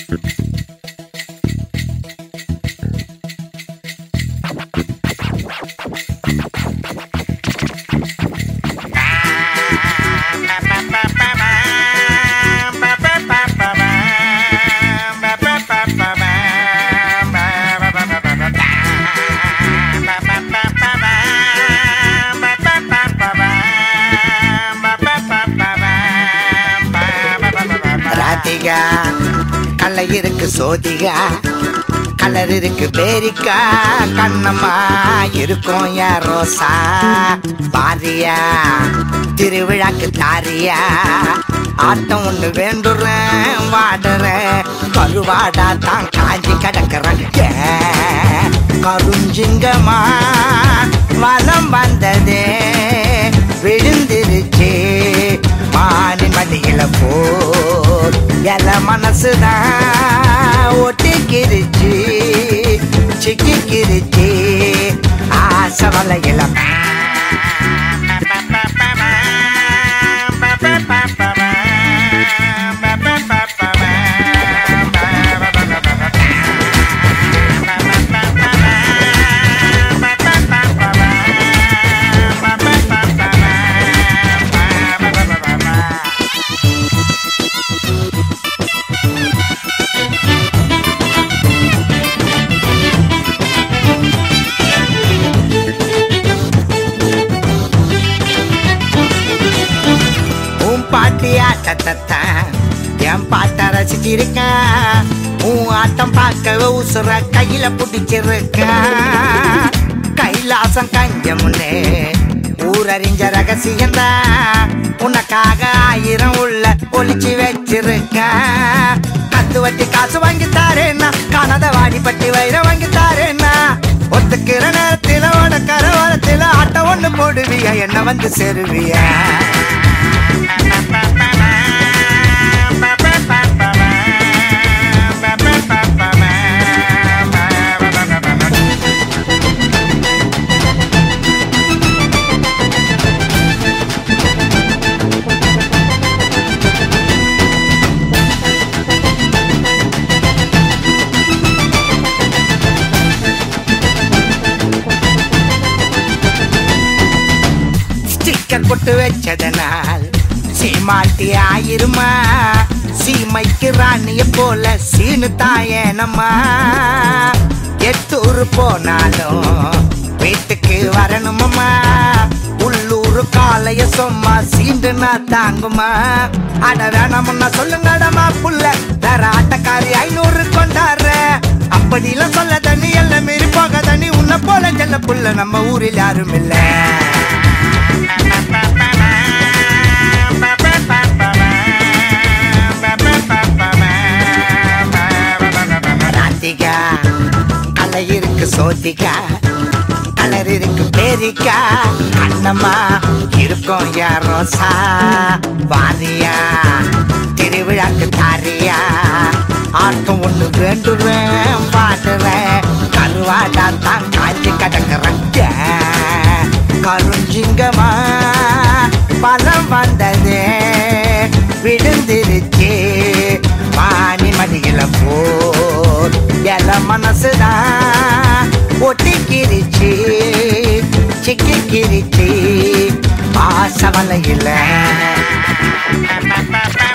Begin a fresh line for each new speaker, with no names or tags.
ராதிகா கலை இருக்கு சோதிகா கலர் இருக்கு பேரிக்கா கண்ணம்மா இருக்கும் யார் ரோசா பாரியா திருவிழாக்கு தாரியா ஆட்டம் ஒண்ணு வேண்டுறேன் வாடுறேன் கருவாடா தான் காஞ்சி கிடக்குறேன் ஏன் கருஞ்சிங்கம்மா வலம் வந்ததே விழுந்துருச்சு மானி மடியில போ எல மனசுதான் ஒட்டிக்கிருச்சு சிக்கிக்கிருச்சு ஆசை வலையில உன் பாட்டி ஆட்டத்தை என் பாட்டை ரசிச்சிருக்கேன் உன் ஆட்டம் பார்க்க உசுர கையில பிடிச்சிருக்கேன் கைலாசம் கஞ்ச முன்னே ஊரறிஞ்ச ரகசியம் உனக்காக ஆயிரம் உள்ள ஒளிச்சு வச்சிருக்கேன் கத்து வட்டி காசு வாங்கி தாரேன்னா காணாத வாடி பட்டி வயிறு வாங்கி தாரேன்னா ஒத்துக்கிற நேரத்தில உனக்கர ஓரத்தில ஆட்டம் ஒண்ணு போடுவியா என்ன வந்து சேருவியா ஸ்டிக்கர் போட்டு வச்சதனால் சீமாட்டி ஆயிருமா சீமைக்கு ராணிய போல சீனு தாயனம்மா எட்டூர் போனாலும் வீட்டுக்கு வரணுமம்மா உள்ளூர் காலைய சும்மா சீண்டுனா தாங்குமா அட வேணாமுன்னா சொல்லுங்கடமா புள்ள வேற ஆட்டக்காரி ஐநூறு கொண்டாடுற அப்படிலாம் சொல்ல தண்ணி எல்லாம் மீறி போக தண்ணி உன்னை போல செல்ல புள்ள நம்ம ஊரில் யாரும் இல்லை ராதிகா கலை இருக்கு சோதிகா கலர் இருக்கு பேரிக்கா அண்ணம்மா இருக்கும் யாரோ சா வாரியா திருவிழாக்கு தாரியா ஆட்டம் ஒண்ணு வேண்டுறேன் பாடுறேன் கருவாடா தான் காய்ச்சி கிடக்குறேன் கருஞ்சிங்கம்மா பலம் வந்ததே விழுந்துருச்சு பானி மடியில போர் எல மனசுதான் ஒட்டிக்கிருச்சு சிக்கிக்கிருச்சு ஆசை வலையில